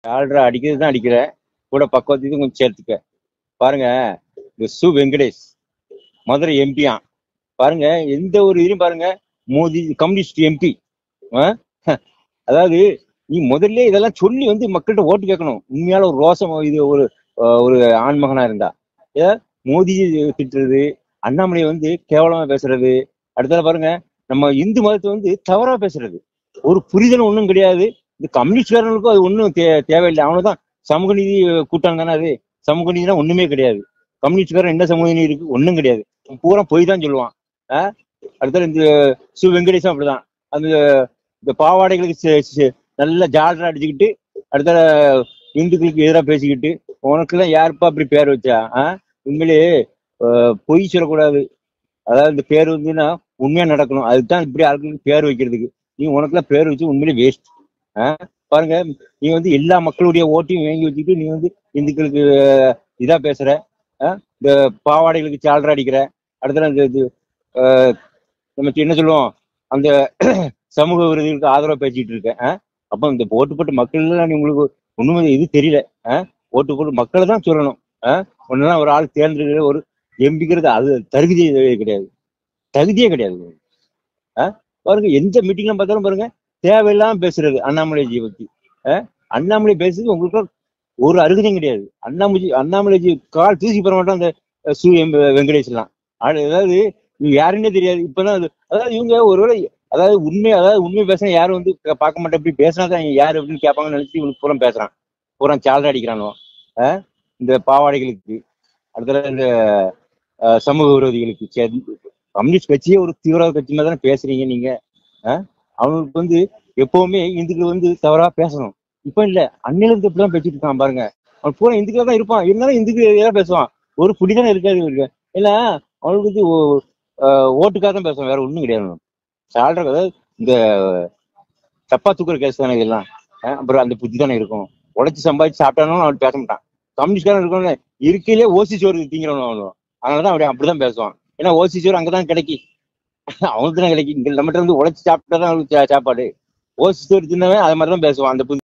ஆள்ற அடிக்கிறது தான் அடிக்கிற கூட பக்குவத்தையும் கொஞ்சம் சேர்த்துக்க பாருங்க இந்த சு வெங்கடேஷ் மதுரை எம்பியா பாருங்க எந்த ஒரு இதுலையும் பாருங்க மோடி கம்யூனிஸ்ட் எம்பி அதாவது நீ முதல்ல இதெல்லாம் சொல்லி வந்து மக்கள்கிட்ட ஓட்டு கேட்கணும் உண்மையால ஒரு ரோசம் இது ஒரு அஹ், ஒரு ஆண்மகனா இருந்தா ஏ, மோடி திட்டுறது அண்ணாமலையை வந்து கேவலமா பேசுறது அடுத்தது பாருங்க நம்ம இந்து மதத்தை வந்து தவறா பேசுறது ஒரு புரிதல் ஒன்றும் கிடையாது இந்த கம்யூனிஸ்ட்காரங்களுக்கும் அது ஒன்றும் தே தேவையில்லை அவனுதான் சமூக நீதி கூட்டம் தானே அது சமூக நீதினா ஒண்ணுமே கிடையாது கம்யூனிஸ்ட்காரன் என்ன சமூக நீதி இருக்கு ஒன்றும் கிடையாது பூரா பொய் தான் சொல்லுவான் ஆஹ் அடுத்தது இந்த சு வெங்கடேசன் அப்படிதான் அந்த இந்த பாவாடைகளுக்கு செ- செ- நல்ல ஜாலரா அடிச்சுக்கிட்டு அடுத்த இந்துக்களுக்கு எதிராக பேசிக்கிட்டு உனக்கெல்லாம் யாருப்பா அப்படி பேர் வச்சா ஆஹ் உண்மையிலேயே ஆஹ் பொய் சொல்லக்கூடாது அதாவது இந்த பேர் வந்துன்னா உண்மையா நடக்கணும் அதுதான் இப்படி ஆட்களுக்கு பேர் வைக்கிறதுக்கு நீ உனக்கெல்லாம் பேர் வச்சு உண்மையிலே வேஸ்ட் பாருங்க நீ வந்து எல்லா மக்களுடைய ஓட்டையும் வாங்கி வச்சுக்கிட்டு நீ வந்து இந்துக்களுக்கு ஆஹ், இதா பேசுற ஆஹ், இந்த பாவாடைகளுக்கு சால்ரா அடிக்கிற அடுத்த இந்த இது, ஆஹ், நம்ம என்ன சொல்லுவோம் அந்த சமூக விரோதிகளுக்கு ஆதரவா பேசிட்டு இருக்க ஆஹ்? அப்ப இந்த ஓட்டு போட்டு மக்கள் எல்லாம் நீ உங்களுக்கு ஒண்ணுமே இது தெரியல ஆஹ்? ஓட்டு போட்டு மக்களை தான் சொல்லணும் ஒன்னெல்லாம் ஒரு ஆள் தேர்ந்தெடுக்கிற ஒரு எம்பிக்கிறது அது தகுதியே கிடையாது தகுதியே கிடையாது ஆஹ்? பாருங்க எந்த மீட்டிங்லாம் பார்த்தாலும் பாருங்க தேவையில்லாம பேசுறது அண்ணாமலைஜி பத்தி ஆஹ்? அண்ணாமலை பேசுறது உங்களுக்கு ஒரு அருகதையும் கிடையாது அண்ணாமலை அண்ணாமலைஜி கால் தூசி பெற மாட்டோம் அந்த அஹ், சு எம் வெங்கடேஷ்லாம் ஆளு- அதாவது இவங்க யாருன்னே தெரியாது இப்பதான் அது அதாவது இவங்க ஒருவேளை அதாவது உண்மை அதாவது உண்மை பேசுனா யாரும் வந்து பா- பார்க்க மாட்டேன் இப்படி பேசினா தான் யாரு அப்படின்னு கேட்பாங்கன்னு நினைச்சு இவனுக்கு பூரா பேசுறான் பூரா சாலரை அடிக்கிறானோ ஆஹ்? இந்த பாவாடைகளுக்கு அடுத்தது இந்த அஹ், சமூக விரோதிகளுக்கு சரி, கம்யூனிஸ்ட் கட்சியே ஒரு தீவிரவாத கட்சி மாதிரி தானே பேசுறீங்க நீங்க ஆஹ்? அவங்களுக்கு வந்து எப்பவுமே இந்துக்கள் வந்து தவறா பேசணும் இப்ப இல்ல அன்னிலிருந்து இப்படிதான் பேசிட்டு இருக்கான் பாருங்க அவன் பூரா இந்துக்களா தான் இருப்பான் இருந்தாலும் இந்துக்கு எதிராக பேசுவான் ஒரு புடிதானே இருக்காது இவருக்கு இல்ல அவனுக்கு வந்து ஓ- ஆஹ் ஓட்டுக்காக தான் பேசுவான் வேற ஒண்ணும் கிடையாது சால்ற அதாவது இந்த தப்பா தூக்குற கேஸ் தானே இதெல்லாம் ஆஹ் அப்புறம் அந்த புத்தி தானே இருக்கும் உழைச்சு சம்பாதிச்சு சாப்பிட்டாலும் அவன் பேச மாட்டான் கம்யூனிஸ்ட்காரன் இருக்கவங்க இருக்கையிலே ஓசி சோறு திங்கிறவன் அவனும் அதனாலதான் அப்படி அப்படிதான் பேசுவான் ஏன்னா ஓசி சோறு அங்கதான் கிடைக்கி அவனுக்கு தான் கிடைக்கும் இங்க நம்மகிட்ட இருந்து உழைச்சு சாப்பிட்டா தான் அவனுக்கு சா- சாப்பாடு ஓசி சோறு தின்னவன் அது மாதிரி தான் பேசுவான் அந்த புத்தி